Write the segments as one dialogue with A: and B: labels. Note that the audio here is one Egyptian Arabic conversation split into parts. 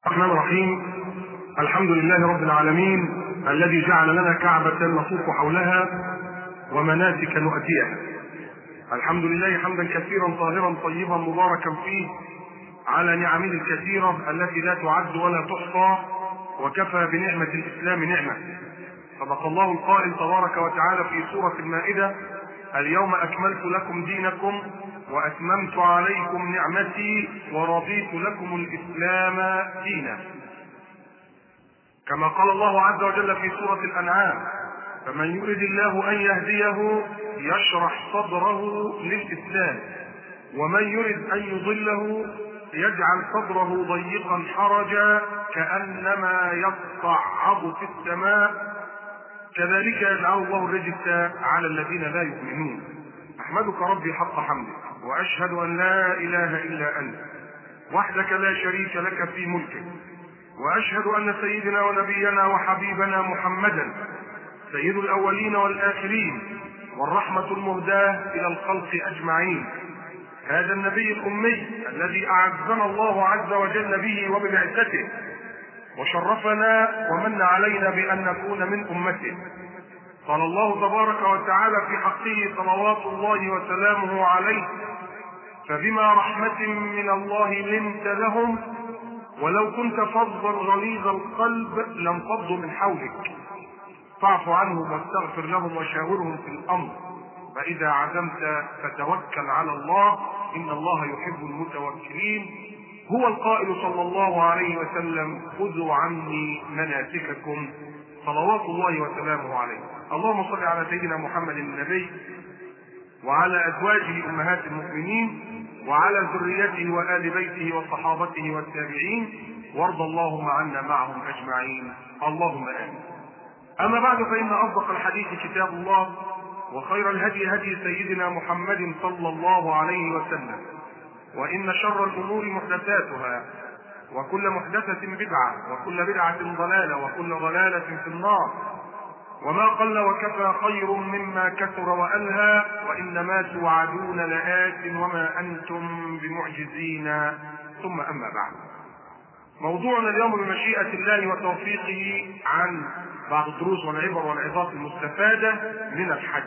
A: الرحمن الرحيم الحمد لله رب العالمين الذي جعل لنا كعبة نطوف حولها ومناسك نؤتيها الحمد لله حمدا كثيرا طاهرا طيبا مباركا فيه على نعمه الكثيرة التي لا تعد ولا تحصى وكفى بنعمة الإسلام نعمة صدق الله القائل تبارك وتعالى في سورة المائدة اليوم أكملت لكم دينكم وأتممت عليكم نعمتي ورضيت لكم الإسلام دينا كما قال الله عز وجل في سورة الأنعام فمن يرد الله أن يهديه يشرح صدره للإسلام ومن يرد أن يضله يجعل صدره ضيقا حرجا كأنما يصعد في السماء كذلك يجعل الله الرجس على الذين لا يؤمنون أحمدك ربي حق حمدك وأشهد أن لا إله إلا أنت وحدك لا شريك لك في ملكك وأشهد أن سيدنا ونبينا وحبيبنا محمدا سيد الأولين والآخرين والرحمة المهداة إلى الخلق أجمعين هذا النبي الأمي الذي أعزنا الله عز وجل به وببعثته وشرفنا ومن علينا بأن نكون من أمته قال الله تبارك وتعالى في حقه صلوات الله وسلامه عليه فبما رحمة من الله لنت لهم ولو كنت فظا غليظ القلب لانفضوا من حولك فاعف عنهم واستغفر لهم وشاورهم في الامر فاذا عزمت فتوكل على الله ان الله يحب المتوكلين هو القائل صلى الله عليه وسلم خذوا عني مناسككم صلوات الله وسلامه عليه اللهم صل على سيدنا محمد النبي وعلى ازواجه امهات المؤمنين وعلى ذريته وآل بيته وصحابته والتابعين وارض اللهم عنا معهم أجمعين اللهم آمين أما بعد فإن أصدق الحديث كتاب الله وخير الهدي هدي سيدنا محمد صلى الله عليه وسلم وإن شر الأمور محدثاتها وكل محدثة بدعة وكل بدعة ضلالة وكل ضلالة في النار وما قل وكفى خير مما كثر وألهى وإنما توعدون لآت وما أنتم بمعجزين ثم أما بعد موضوعنا اليوم بمشيئة الله وتوفيقه عن بعض الدروس والعبر والعظات المستفادة من الحج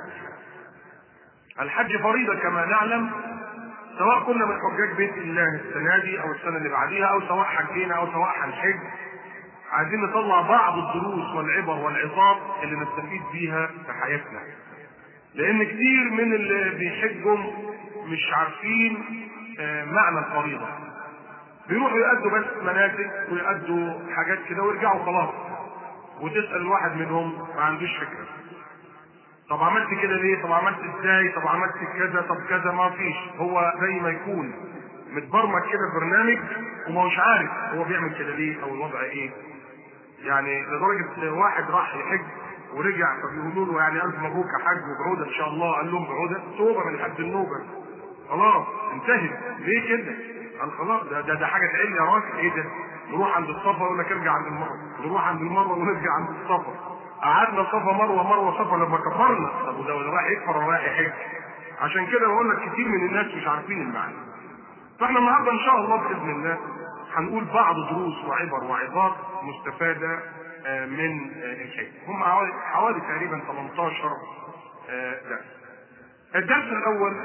A: الحج فريضة كما نعلم سواء كنا من حجاج بيت الله السنة دي أو السنة اللي بعديها أو سواء حجينا أو سواء هنحج عايزين نطلع بعض الدروس والعبر والعظات اللي نستفيد بيها في حياتنا لان كتير من اللي بيحجوا مش عارفين معنى الفريضه بيروحوا يأدوا بس مناسك ويأدوا حاجات كده ويرجعوا خلاص وتسأل الواحد منهم ما عندوش فكرة طب عملت كده ليه؟ طب عملت ازاي؟ طب عملت كذا طب كذا ما فيش هو زي ما يكون متبرمج كده برنامج وما مش عارف هو بيعمل كده ليه او الوضع ايه يعني لدرجة واحد راح يحج ورجع فبيقولوا له يعني ألف مبروك يا حاج وبعودة إن شاء الله قال لهم بعودة توبة من حد النوبة خلاص انتهت ليه كده؟ قال خلاص ده ده, ده حاجة تعل يا راجل إيه ده؟ نروح عند الصفا يقول لك ارجع عند المروة نروح عند المروة ونرجع عند الصفا قعدنا صفا مروة مروة صفا لما كفرنا طب وده ولا رايح يكفر ولا رايح يحج عشان كده بقول لك كتير من الناس مش عارفين المعنى فاحنا النهارده ان شاء الله باذن الله هنقول بعض دروس وعبر وعظات مستفادة من الحج هم حوالي تقريبا 18 درس الدرس الأول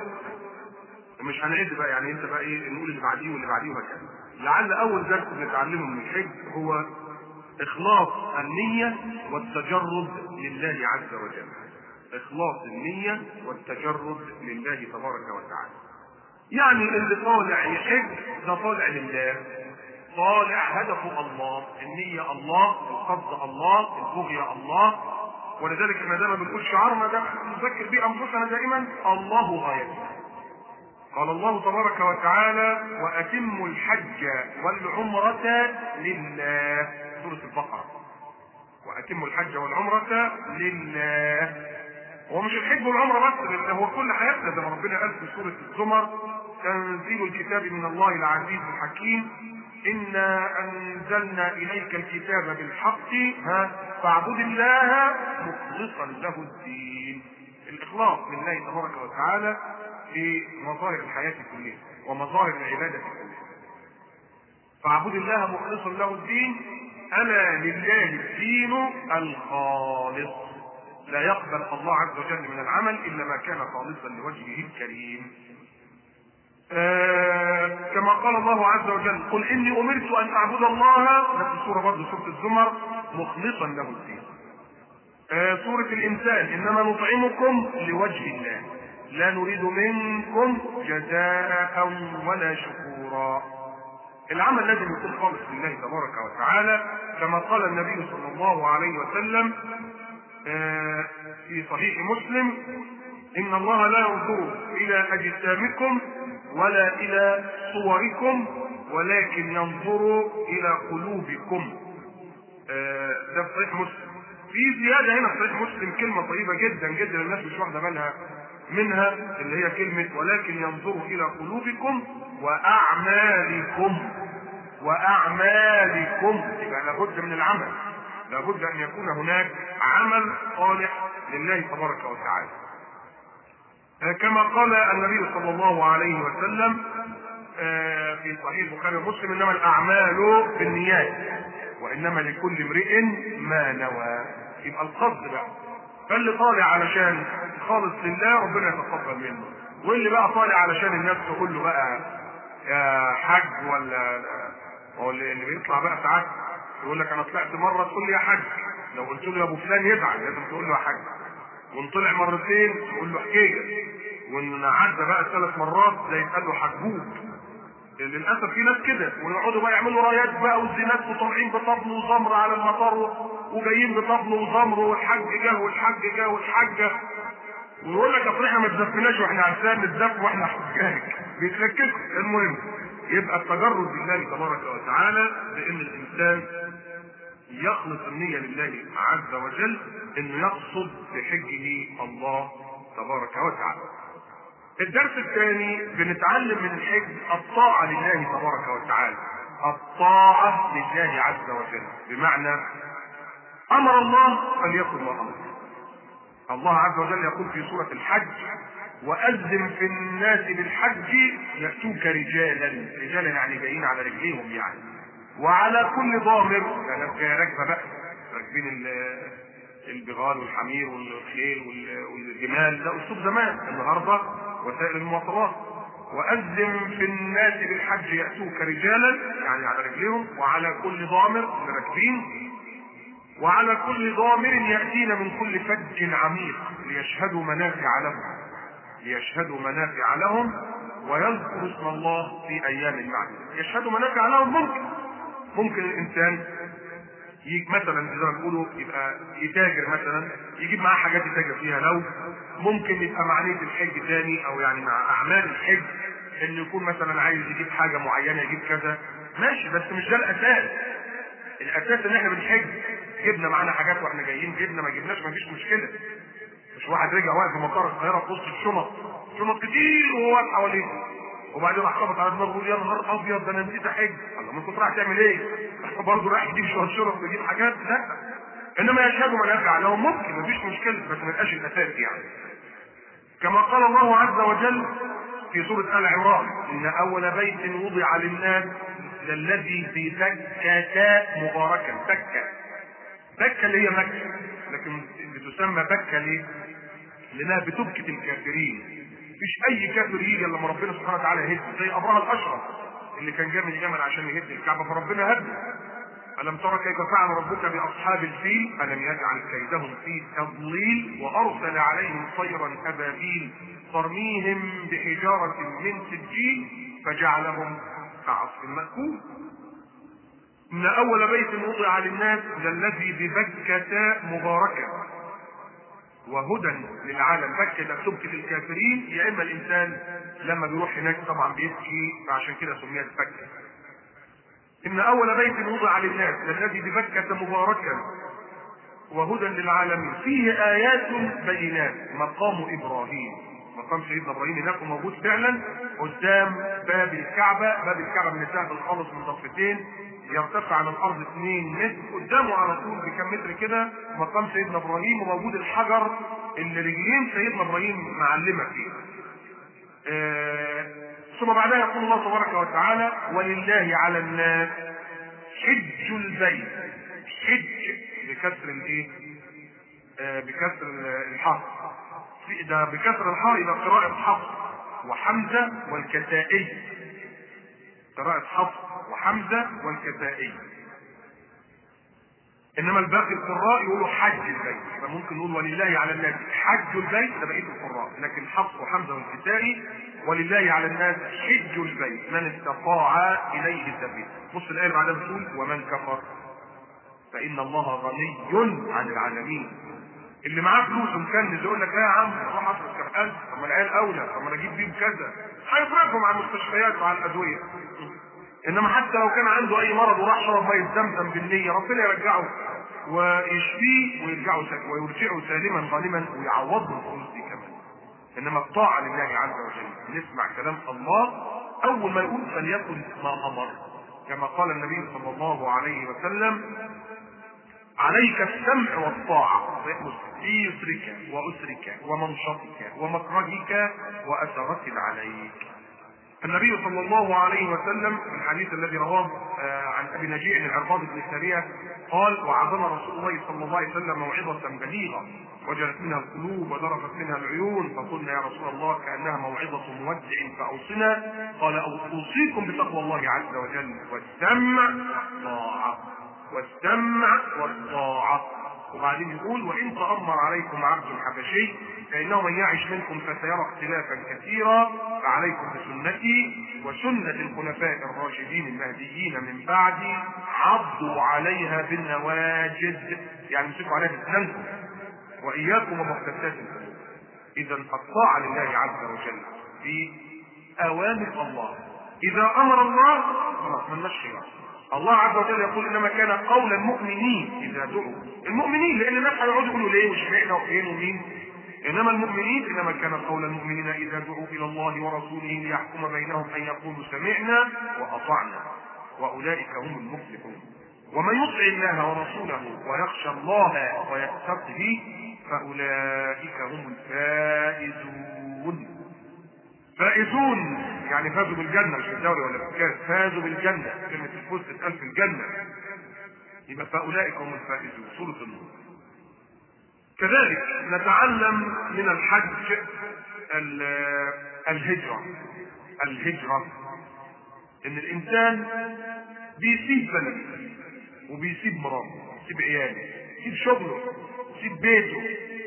A: مش هنعد بقى يعني انت بقى ايه نقول اللي بعديه واللي بعديه وهكذا لعل أول درس بنتعلمه من الحج هو إخلاص النية والتجرد لله عز وجل إخلاص النية والتجرد لله تبارك وتعالى يعني اللي طالع يحج ده طالع لله طالع هدفه الله النية الله القصد الله البغية الله ولذلك احنا دايما بنقول شعارنا ده نذكر بيه انفسنا دائما الله غايتنا قال الله تبارك وتعالى واتموا الحج والعمرة لله سورة البقرة واتموا الحج والعمرة لله هو مش الحج والعمرة بس لأن هو كل حياتنا زي ما ربنا قال في سورة الزمر تنزيل الكتاب من الله العزيز الحكيم إنا أنزلنا إليك الكتاب بالحق ها فاعبد الله مخلصا له الدين الإخلاص لله تبارك وتعالى في مظاهر الحياة كلها ومظاهر العبادة كلها فاعبد الله مخلصا له الدين الا لله الدين الخالص لا يقبل الله عز وجل من العمل الا ما كان خالصا لوجهه الكريم آه كما قال الله عز وجل قل اني امرت ان اعبد الله نفس السوره برضه سوره الزمر مخلصا له الدين آه سوره الانسان انما نطعمكم لوجه الله لا نريد منكم جزاء ولا شكورا العمل لازم يكون خالص لله تبارك وتعالى كما قال النبي صلى الله عليه وسلم آه في صحيح مسلم ان الله لا ينظر الى اجسامكم ولا الى صوركم ولكن ينظر الى قلوبكم آه ده في صحيح مسلم في زياده هنا في صحيح مسلم كلمه طيبه جدا جدا الناس مش واخده بالها منها اللي هي كلمه ولكن ينظر الى قلوبكم واعمالكم واعمالكم يبقى لابد من العمل لابد ان يكون هناك عمل صالح لله تبارك وتعالى كما قال النبي صلى الله عليه وسلم في صحيح البخاري ومسلم انما الاعمال بالنيات وانما لكل امرئ ما نوى يبقى القصد بقى فاللي طالع علشان خالص لله ربنا يتقبل منه واللي بقى طالع علشان الناس تقول له بقى يا حج ولا هو اللي بيطلع بقى ساعات يقول لك انا طلعت مره تقول لي يا حج لو قلت له يا ابو فلان يزعل لازم تقول له يا حج وان طلع مرتين تقول له حكايه وان عدى بقى ثلاث مرات زي يتقال له حجوج للاسف في ناس كده ويقعدوا بقى يعملوا رايات بقى والزينات وطالعين بطبل وزمر على المطار وجايين بطبل وزمر والحج جه والحج جه والحجه ويقول لك اصل احنا ما تزفناش واحنا عارفين نتزف واحنا حجاج بيتلككوا المهم يبقى التجرد لله تبارك وتعالى بان الانسان يخلص النية لله عز وجل انه يقصد بحجه الله تبارك وتعالى الدرس الثاني بنتعلم من الحج الطاعة لله تبارك وتعالى الطاعة لله عز وجل بمعنى امر الله فليكن ما امر الله عز وجل يقول في سورة الحج وأذن في الناس بالحج يأتوك رجالا رجالا يعني جايين على رجليهم يعني وعلى كل ضامر يعني راكبة بقى راكبين البغال والحمير والخيل والجمال ده أسلوب زمان النهارده وسائل المواصلات وأذن في الناس بالحج يأتوك رجالا يعني على رجليهم وعلى كل ضامر اللي راكبين وعلى كل ضامر يأتين من كل فج عميق ليشهدوا منافع لهم ليشهدوا منافع لهم ويذكروا اسم الله في ايام معدودة يشهدوا منافع لهم ممكن ممكن الانسان يجي مثلا زي ما بيقولوا يبقى يتاجر مثلا يجيب معاه حاجات يتاجر فيها لو ممكن يبقى مع نية الحج تاني او يعني مع اعمال الحج انه يكون مثلا عايز يجيب حاجة معينة يجيب كذا ماشي بس مش ده الاساس الاساس ان احنا بنحج جبنا معانا حاجات واحنا جايين جبنا ما جبناش مفيش مشكله مش واحد رجع واقف في مطار القاهره في وسط الشنط شنط كتير وهو واقف حواليه وبعدين راح خبط على دماغه يقول يا نهار ابيض ده انا نسيت احج الله ما كنت رايح تعمل ايه؟ برضه رايح يجيب شويه شنط ويجيب حاجات لا انما يشهدوا منافع لهم ممكن مفيش مشكله بس ما يبقاش الاساس يعني كما قال الله عز وجل في سورة آل عمران إن أول بيت وضع للناس الذي في بكة مباركا بكة بكة اللي هي مكة لكن بتسمى بكة ليه؟ لأنها بتبكة الكافرين مفيش أي كافر يجي إلا لما ربنا سبحانه وتعالى يهد زي أبرهة الأشرف اللي كان جاي من اليمن عشان يهد الكعبة فربنا هده ألم ترى كيف فعل ربك بأصحاب الفيل ألم يجعل كيدهم في تضليل وأرسل عليهم طيرا أبابيل ترميهم بحجارة من سجيل فجعلهم كعصف مأكول إن أول بيت وضع للناس للذي ببكة مباركة وهدى للعالم بكة تبكي الكافرين يا إما الإنسان لما بيروح هناك طبعا بيبكي فعشان كده سميت بكة إن أول بيت وضع للناس الذي ببكة مباركا وهدى للعالمين فيه آيات بينات مقام إبراهيم مقام سيدنا إبراهيم هناك موجود فعلا قدام باب الكعبة باب الكعبة من السهل الخالص من ضفتين يرتفع عن الأرض 2 متر قدامه على طول بكم متر كده مقام سيدنا إبراهيم وموجود الحجر اللي رجلين سيدنا إبراهيم معلمة فيه آه ثم بعدها يقول الله تبارك وتعالى ولله على الناس حج البيت حج بكسر الايه آه بكسر الحاء ده بكسر الحاء يبقى قراءة حفص وحمزة والكسائي قراءة حفص وحمزة والكسائي انما الباقي القراء يقولوا حج البيت فممكن نقول ولله على الناس حج البيت ده بقيه القراء لكن حفص وحمزه والكسائي ولله على الناس حج البيت من استطاع اليه سبيلا بص الايه اللي بعدها بتقول ومن كفر فان الله غني عن العالمين اللي معاه فلوس ومكنز يقول لك لا يا عم روح اصرف كام الف طب ما العيال اولى طب ما انا اجيب بيهم كذا هيفرقهم على المستشفيات وعلى الادويه انما حتى لو كان عنده اي مرض وراح شرب ميه زمزم بالنيه ربنا يرجعه ويشفيه ويرجعه ويرجعه سالما غانما ويعوضه الفلوس دي كمان انما الطاعه لله عز وجل نسمع كلام الله اول ما يقول فليكن ما امر كما قال النبي صلى الله عليه وسلم عليك السمع والطاعة في يسرك وأسرك ومنشطك ومكرهك وأثرة عليك النبي صلى الله عليه وسلم في الحديث الذي رواه عن ابي نجيع العرباض بن ساريه قال وعظنا رسول الله صلى الله عليه وسلم موعظه بليغه وجلت منها القلوب وذرفت منها العيون فقلنا يا رسول الله كانها موعظه مودع فاوصنا قال اوصيكم بتقوى الله عز وجل والسمع والطاعه والسمع والطاعه وبعدين يقول وان تامر عليكم عبد حبشي فانه من يعش منكم فسيرى اختلافا كثيرا فعليكم بسنتي وسنه الخلفاء الراشدين المهديين من بعدي عضوا عليها بالنواجد يعني امسكوا عليها باسنانكم واياكم ومحدثات الامور اذا الطاعه لله عز وجل في اوامر الله اذا امر الله خلاص مالناش خلاف الله عز وجل يقول انما كان قول المؤمنين اذا دعوا المؤمنين لان الناس هيقعدوا يقولوا ليه واشمعنى وفين ومين انما المؤمنين انما كان قول المؤمنين اذا دعوا الى الله ورسوله ليحكم بينهم ان يقولوا سمعنا واطعنا واولئك هم المفلحون ومن يطع الله ورسوله ويخشى الله ويتقه فاولئك هم الفائزون فائزون يعني فازوا بالجنه مش بالدوري ولا بالكاس فازوا بالجنه كلمه الفوز تتقال في الجنه يبقى فاولئك هم الفائزون سوره النور كذلك نتعلم من الحج الهجره الهجره ان الانسان بيسيب بلده وبيسيب مراته يسيب عياله يسيب شغله يسيب بيته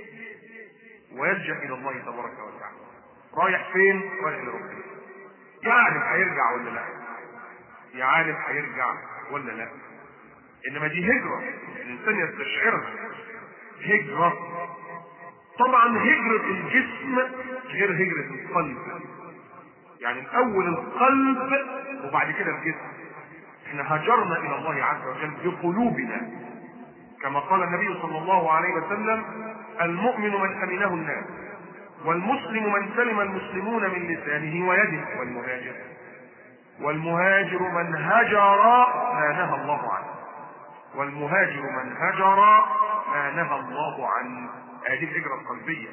A: ويلجا الى الله تبارك وتعالى رايح فين؟ رايح لربنا. يعرف هيرجع ولا لا؟ يعرف هيرجع ولا لا؟ انما دي هجره الانسان يستشعرها هجره طبعا هجرة الجسم غير هجرة القلب يعني الأول القلب وبعد كده الجسم احنا هاجرنا إلى الله عز وجل بقلوبنا كما قال النبي صلى الله عليه وسلم المؤمن من أمنه الناس والمسلم من سلم المسلمون من لسانه ويده والمهاجر والمهاجر من هجر ما نهى الله عنه والمهاجر من هجر ما نهى الله عنه هذه الهجرة القلبية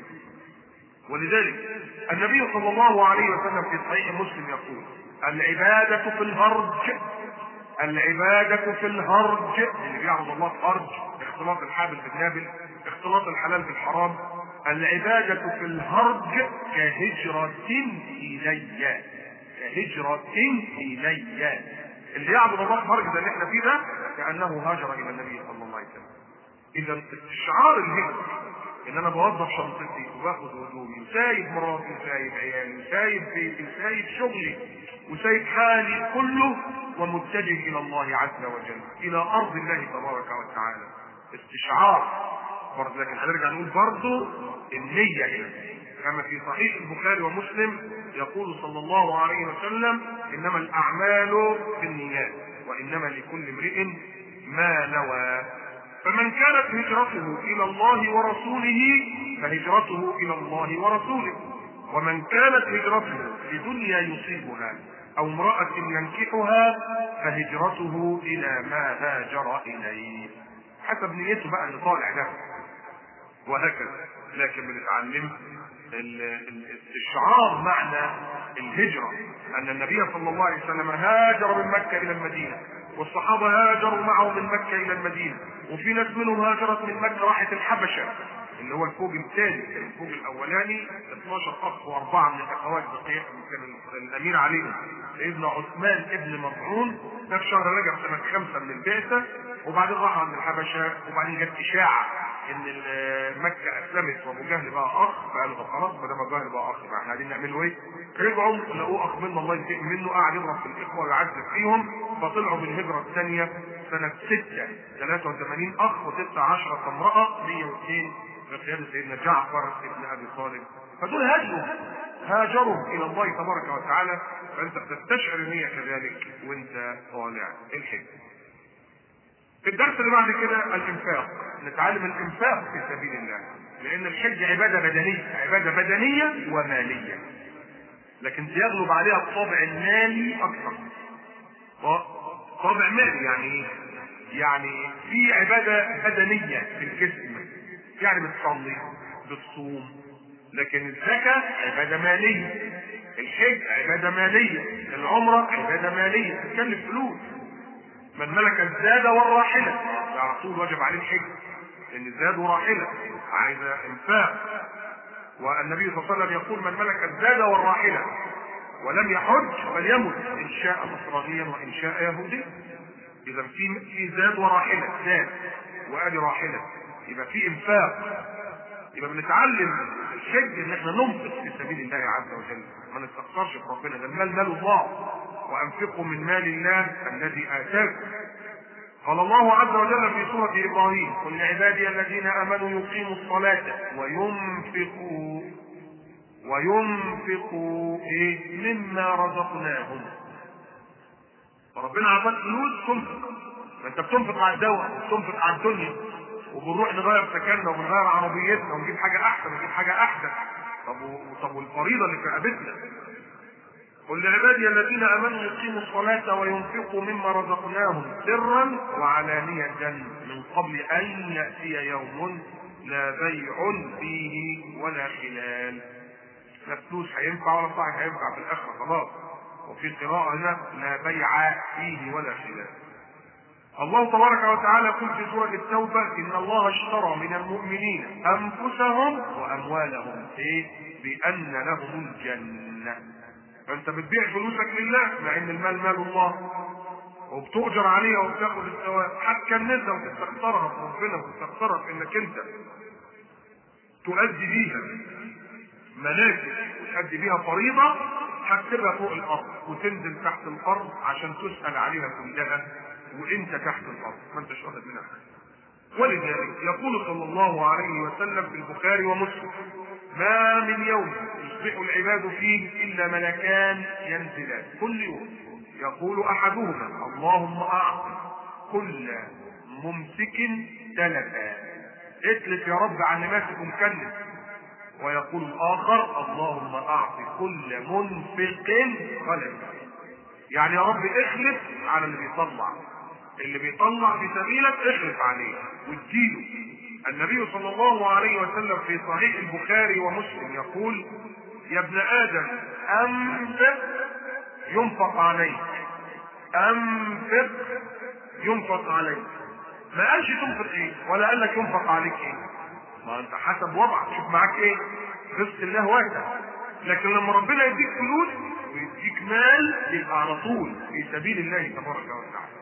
A: ولذلك النبي صلى الله عليه وسلم في صحيح مسلم يقول العبادة في الهرج العبادة في الهرج اللي بيعبد الله في هرج اختلاط الحابل بالنابل اختلاط الحلال بالحرام العبادة في الهرج كهجرة إلي كهجرة إلي اللي يعبد الله في هرج زي اللي احنا فيه ده كأنه هاجر إلى النبي صلى الله عليه وسلم إذا استشعار الهجرة ان انا بوظف شنطتي وباخد هدومي وسايب مراتي وسايب عيالي وسايب بيتي وسايب شغلي وسايب حالي كله ومتجه الى الله عز وجل الى ارض الله تبارك وتعالى استشعار برضه لكن هنرجع نقول برضه النية هنا كما في صحيح البخاري ومسلم يقول صلى الله عليه وسلم انما الاعمال بالنيات وانما لكل امرئ ما نوى فمن كانت هجرته الى الله ورسوله فهجرته الى الله ورسوله ومن كانت هجرته لدنيا يصيبها او امرأة ينكحها فهجرته الى ما هاجر اليه حسب نيته بقى اللي طالع ده وهكذا لكن بنتعلم الاستشعار معنى الهجرة أن النبي صلى الله عليه وسلم هاجر من مكة إلى المدينة والصحابة هاجروا معه من مكة إلى المدينة وفي ناس منهم هاجرت من مكة راحت الحبشة اللي هو الفوج الثاني كان الفوج الاولاني 12 اخ واربعه من الاخوات بقيه كان الامير عليهم سيدنا عثمان ابن مطعون ده في شهر رجب سنه خمسه من البعثه وبعدين راحوا عند الحبشه وبعدين جت اشاعه ان مكه اسلمت وابو جهل بقى اخ فقالوا طب خلاص ما دام ابو جهل بقى اخ يبقى احنا قاعدين نعملوا ايه؟ رجعوا لقوه اخ منه الله ينتقم منه قاعد يضرب في الاخوه ويعذب فيهم فطلعوا بالهجره الثانيه سنه 6 83 اخ و16 امراه 102 بقيادة سيدنا جعفر ابن ابي طالب فدول هاجروا هاجروا الى الله تبارك وتعالى فانت بتستشعر ان هي كذلك وانت طالع الحج في الدرس اللي بعد كده الانفاق نتعلم الانفاق في سبيل الله لان الحج عباده بدنيه عباده بدنيه وماليه لكن يغلب عليها الطابع المالي اكثر طابع مالي يعني ايه؟ يعني في عباده بدنيه في الجسم يعني بتصلي بتصوم لكن الزكاة عبادة مالية الحج عبادة مالية العمرة عبادة مالية تكلف فلوس من ملك الزاد والراحلة على طول واجب عليه الحج لأن الزاد وراحلة عايزة إنفاق والنبي صلى الله عليه وسلم يقول من ملك الزاد والراحلة ولم يحج فليمت إن شاء نصرانيا وإن شاء يهوديا إذا في في زاد وراحلة زاد وآدي راحلة يبقى في انفاق يبقى بنتعلم الحج ان احنا ننفق في سبيل الله عز وجل ما نستخسرش في ربنا ده المال مال الله وانفقوا من مال الله الذي اتاكم قال الله عز وجل في سورة إبراهيم قل لعبادي الذين آمنوا يقيموا الصلاة وينفقوا وينفقوا إيه مما رزقناهم فربنا أعطاك فلوس تنفق ما أنت بتنفق على الدواء بتنفق على الدنيا وبنروح نغير سكننا وبنغير عربيتنا ونجيب حاجه احسن ونجيب حاجه احدث طب و... طب والفريضه اللي في رقبتنا قل لعبادي الذين امنوا يقيموا الصلاه وينفقوا مما رزقناهم سرا وعلانيه من قبل ان ياتي يوم لا بيع فيه ولا خلال لا فلوس هينفع ولا صاحب هينفع في الاخره خلاص وفي قراءه هنا لا بيع فيه ولا خلال الله تبارك وتعالى يقول في سورة التوبة إن الله اشترى من المؤمنين أنفسهم وأموالهم إيه؟ بأن لهم الجنة. فأنت بتبيع فلوسك لله مع إن المال مال الله وبتؤجر عليها وبتاخد الثواب هتكنزها وتستخسرها في ربنا وتستخسرها في إنك أنت تؤدي بيها مناسك وتؤدي بيها فريضة هتسيبها فوق الأرض وتنزل تحت الأرض عشان تسأل عليها كلها وانت تحت الارض ما انتش واخد منها حاجه ولذلك يقول صلى الله عليه وسلم في البخاري ومسلم ما من يوم يصبح العباد فيه الا ملكان ينزلان كل يوم يقول احدهما اللهم اعط كل ممسك تلفا اتلف يا رب عن ماسك مكلف ويقول الاخر اللهم اعط كل منفق خلفا يعني يا رب اخلف على اللي بيطلع اللي بيطلع في سبيلك اخلف عليه واديله النبي صلى الله عليه وسلم في صحيح البخاري ومسلم يقول يا ابن ادم انفق ينفق عليك انفق ينفق عليك ما قالش تنفق ايه ولا قال لك ينفق عليك ايه ما انت حسب وضعك شوف معاك ايه رزق الله واسع لكن لما ربنا يديك فلوس ويديك مال يبقى على طول في سبيل الله تبارك وتعالى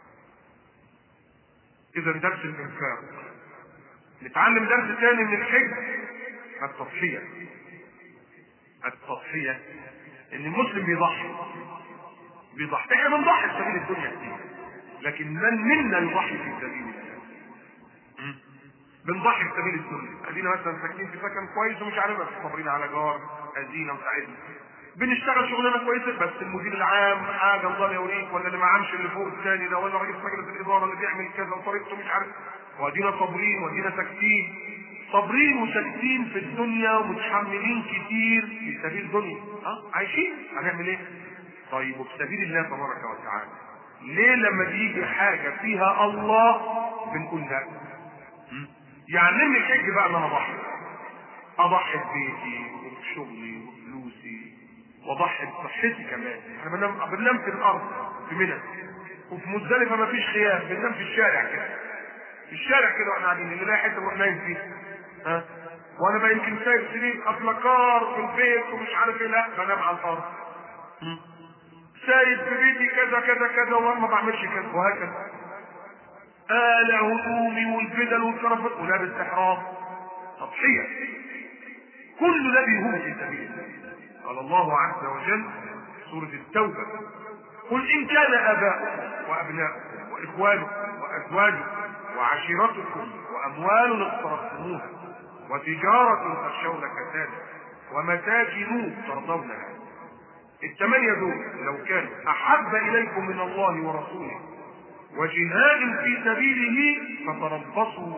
A: اذا درس الانفاق نتعلم درس ثاني من الحج التضحيه التضحيه ان المسلم بيضحي بيضحي احنا بنضحي في سبيل الدنيا كتير لكن من منا يضحي في سبيل الله بنضحي في سبيل الدنيا ادينا مثلا ساكنين في سكن كويس ومش عارف صابرين على جار ادينا وساعدنا بنشتغل شغلانه كويسه بس المدير العام حاجه الله يوريك ولا اللي ما عامش اللي فوق الثاني ده ولا رئيس مجلس الاداره اللي بيعمل كذا وطريقته مش عارف وادينا صابرين وادينا ساكتين صابرين وساكتين في الدنيا ومتحملين كتير في سبيل الدنيا ها عايشين هنعمل ايه؟ طيب وفي سبيل الله تبارك وتعالى ليه لما بيجي حاجه فيها الله بنقول لا؟ يعلمني الحج بقى ان انا اضحي اضحي ببيتي وبشغلي وفلوسي واضحي بصحتي كمان احنا بننام بننام في الارض في منى وفي مزدلفه ما فيش خيام بننام في الشارع كده في الشارع كده واحنا قاعدين اللي لاقي حته نروح نايم فيها ها وانا بقى يمكن سايب سرير افلكار في البيت ومش عارف ايه لا بنام على الارض سايب في بيتي كذا كذا كذا وما بعملش كذا وهكذا آل هدومي والبدل والكرافات ولابس احرام تضحية كل الذي هو في سبيل الله قال الله عز وجل سورة التوبة قل إن كان آباؤكم وأبناؤكم وإخوانكم وأزواجكم وعشيرتكم وأموال اقترفتموها وتجارة تخشون كسادها ومساكن ترضونها الثمانية دول لو كانوا أحب إليكم من الله ورسوله وجهاد في سبيله فتربصوا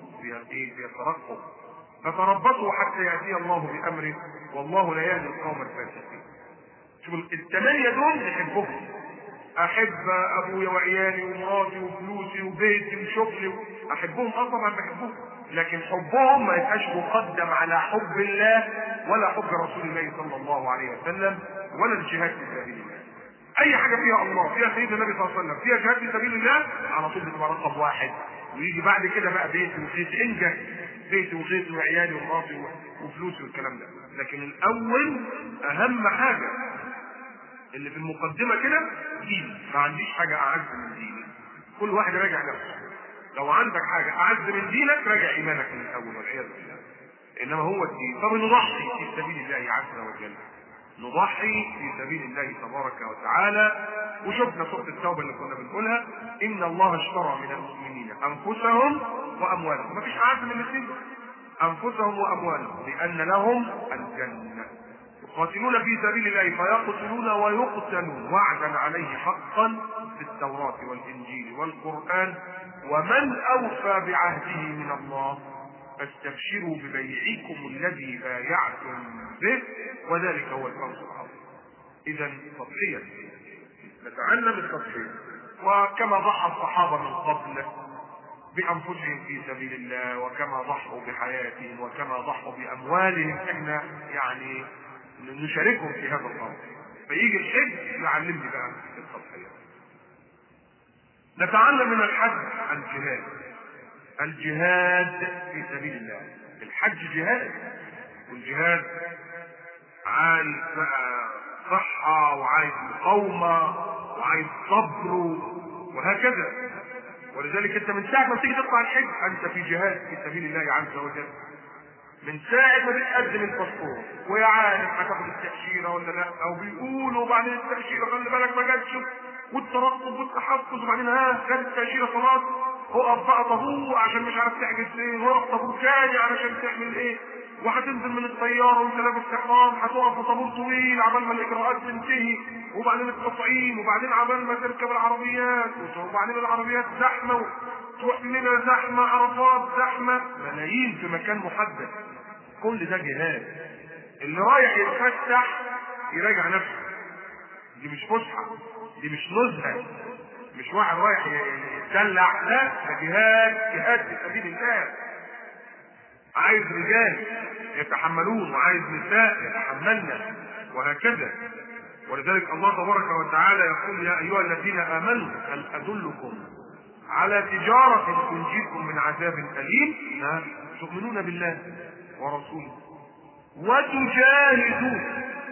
A: في ترقب فتربصوا حتى يأتي الله بأمره والله لا يهدي القوم الفاسقين شوف الثمانية دول نحبهم أحب أبويا وعيالي ومراتي وفلوسي وبيتي وشغلي أحبهم أه طبعا بحبهم لكن حبهم ما يبقاش مقدم على حب الله ولا حب رسول الله صلى الله عليه وسلم ولا الجهاد في سبيل الله اي حاجه فيها الله فيها سيدنا النبي صلى الله عليه وسلم فيها جهاد في سبيل الله على طول بتبقى رقم واحد ويجي بعد كده بقى بيتي وخيتي انجح بيتي وخيتي وعيالي ومراتي وفلوسي والكلام ده لكن الاول اهم حاجه اللي في المقدمه كده دين ما عنديش حاجه اعز من ديني كل واحد راجع نفسه لو عندك حاجه اعز من دينك راجع ايمانك من الاول والعياذ بالله انما هو الدين طب نضحي في سبيل الله عز وجل نضحي في سبيل الله تبارك وتعالى وشفنا سوره التوبه اللي كنا بنقولها ان الله اشترى من المؤمنين انفسهم واموالهم مفيش اعز من الاثنين انفسهم واموالهم لان لهم الجنه يقاتلون في سبيل الله فيقتلون ويقتلون وعدا عليه حقا في التوراة والإنجيل والقرآن ومن أوفى بعهده من الله فاستبشروا ببيعكم الذي بايعتم به وذلك هو الفوز العظيم إذا تضحية نتعلم التضحية وكما ضحى الصحابة من قبل بأنفسهم في سبيل الله وكما ضحوا بحياتهم وكما ضحوا بأموالهم احنا يعني نشاركهم في هذا الامر فيجي الحج يعلمني بقى التضحيه نتعلم من الحج الجهاد الجهاد في سبيل الله الحج جهاد والجهاد عايز بقى صحة وعايز مقاومة وعايز صبر وهكذا ولذلك انت من ساعة ما تيجي تطلع الحج انت في جهاد في سبيل الله عز وجل من ساعة ما بتقدم الباسبور ويا عالم هتاخد التأشيرة ولا لا أو بيقولوا بعدين التأشيرة خلي بالك ما جاتش والترقب والتحفظ وبعدين ها خد التأشيرة خلاص اقف بقى طابور عشان مش عارف تحجز فين واقف طابور تاني علشان تعمل ايه وهتنزل من الطيارة وانت لابس احرام هتقف في طابور طويل عبال ما الإجراءات تنتهي وبعدين التطعيم وبعدين عبال ما تركب العربيات وبعدين العربيات زحمة تروح لنا زحمة عرفات زحمة ملايين في مكان محدد كل ده جهاد اللي رايح يتفتح يراجع نفسه دي مش فسحة دي مش نزهة مش واحد رايح يتدلع لا ده جهاد جهاد في سبيل الله عايز رجال يتحملون وعايز نساء يتحملن وهكذا ولذلك الله تبارك وتعالى يقول يا ايها الذين امنوا هل ادلكم على تجارة تنجيكم من عذاب أليم تؤمنون بالله ورسوله وتجاهدون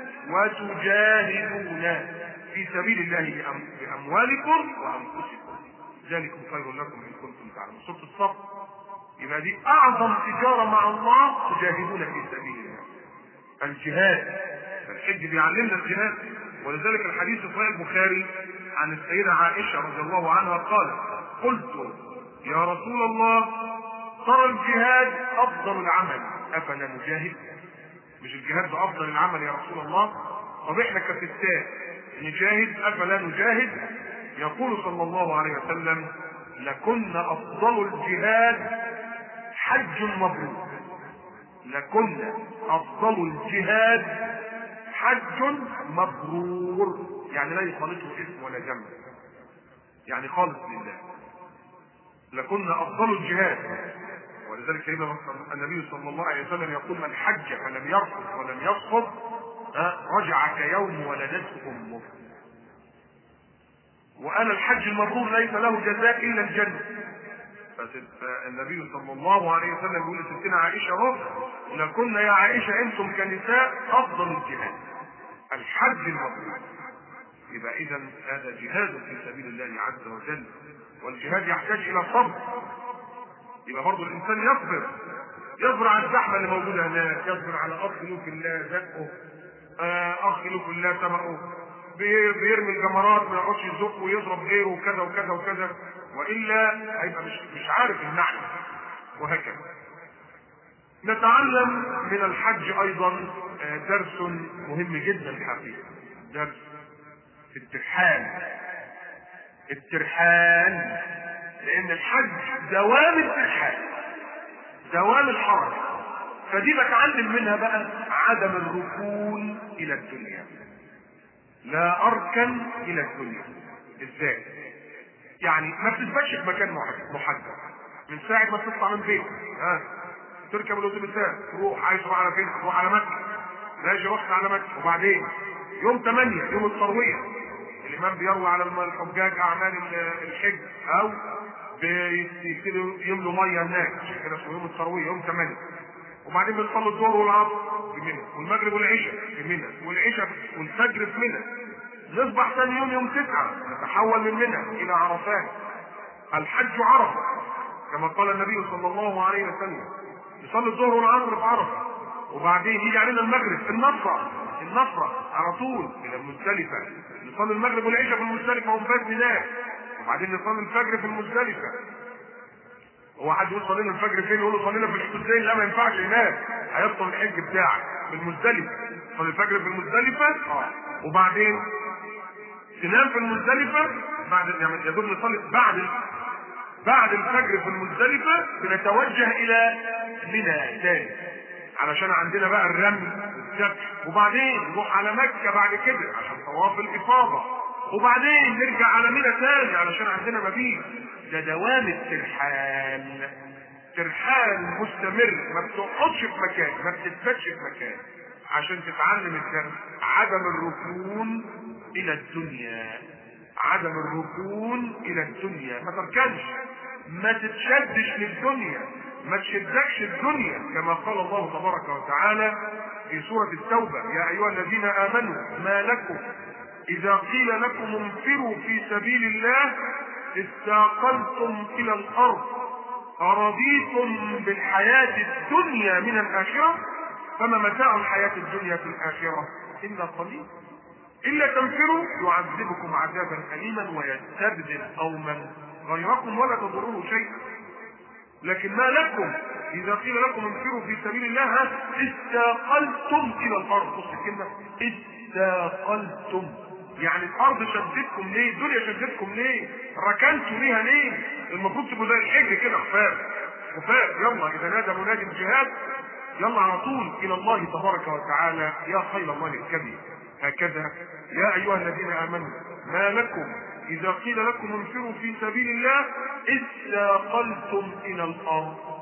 A: وتجاهدون في سبيل الله بأموالكم وأنفسكم ذلكم خير لكم إن كنتم تعلمون سورة الصف يبقى دي أعظم تجارة مع الله تجاهدون في سبيل الله الجهاد الحج بيعلمنا الجهاد ولذلك الحديث في صحيح البخاري عن السيدة عائشة رضي الله عنها قالت قلت يا رسول الله ترى الجهاد افضل العمل افلا نجاهد مش الجهاد ده افضل العمل يا رسول الله طب احنا كفتات نجاهد افلا نجاهد يقول صلى الله عليه وسلم لكن افضل الجهاد حج مبرور لكن افضل الجهاد حج مبرور يعني لا يخالطه اسم ولا جنب يعني خالص لله لكن افضل الجهاد ولذلك النبي صلى الله عليه وسلم يقول من حج فلم يرفض ولم يسقط ها رجع كيوم ولدته امه وانا الحج المبرور ليس له جزاء الا الجنه فالنبي صلى الله عليه وسلم يقول لستنا عائشه اهو لكن يا عائشه انتم كنساء افضل الجهاد الحج المبرور يبقى اذا هذا جهاد في سبيل الله عز وجل والجهاد يحتاج الى صبر يبقى برضه الانسان يصبر يصبر على الزحمه اللي موجوده هناك يصبر على اخ له في الله زقه آه اخ له في الله سبقه بيرمي الجمرات ما يقعدش يزق ويضرب غيره وكذا وكذا وكذا والا هيبقى مش مش عارف المعنى وهكذا نتعلم من الحج ايضا درس مهم جدا الحقيقه درس الترحال الترحال لان الحج دوام الترحال دوام الحرج فدي بتعلم منها بقى عدم الركون الى الدنيا لا اركن الى الدنيا ازاي يعني ما بتثبتش في مكان محدد من ساعه ما تطلع من بيتك ها تركب الاتوبيسات تروح عايز تروح على فين تروح على مكه ماشي رحت على مكه وبعدين يوم 8 يوم الترويه الامام بيروي على الحجاج اعمال الحج او بيبتدوا يملوا ميه هناك عشان كده اسمه يوم الترويه يوم 8 وبعدين بنصلي الظهر والعصر في منى والمغرب والعشاء في منى والعشاء والفجر في منى نصبح ثاني يوم يوم تسعة نتحول من منى إلى عرفات الحج عرفة كما قال النبي صلى الله عليه وسلم نصلي الظهر والعصر في عرفة وبعدين يجي علينا المغرب في النصرة النصرة على طول إلى المزدلفة نصلي المغرب والعشاء في المزدلفة ونفات هناك وبعدين نصلي الفجر في المزدلفة هو حد يقول صلينا الفجر فين يقول له صلينا في الحسين لا ما ينفعش هناك هيبطل الحج بتاعك في المزدلفة صلي الفجر في المزدلفة اه وبعدين تنام في المزدلفة بعد يعني يا دوب نصلي بعد بعد الفجر في المزدلفة بنتوجه إلى منى تاني علشان عندنا بقى الرمي والذبح وبعدين نروح على مكة بعد كده عشان طواف الإفاضة وبعدين نرجع على منى تاني علشان عندنا مبيت ده دوام الترحال ترحال مستمر ما بتقعدش في مكان ما بتثبتش في مكان عشان تتعلم الدرس عدم الركون الى الدنيا عدم الركون الى الدنيا ما تركنش ما تتشدش للدنيا ما تشدكش الدنيا كما قال الله تبارك وتعالى في سورة التوبة يا أيها الذين آمنوا ما لكم إذا قيل لكم انفروا في سبيل الله استاقلتم إلى الأرض أرضيتم بالحياة الدنيا من الآخرة فما متاع الحياة الدنيا في الآخرة إلا قليل إلا تنفروا يعذبكم عذابا أليما ويستبدل قوما غيركم ولا تضروه شيئا لكن ما لكم إذا قيل لكم انفروا في سبيل الله استاقلتم إلى الأرض بص الكلمة استاقلتم يعني الأرض شدتكم ليه؟ الدنيا شدتكم ليه؟ ركنتوا ليها ليه؟ المفروض تبقوا زي الحج كده خفاف خفاف يلا إذا نادى منادي الجهاد يلا على طول الى الله تبارك وتعالى يا خير الله الكبير هكذا يا ايها الذين امنوا ما لكم اذا قيل لكم انفروا في سبيل الله استاقلتم الى الارض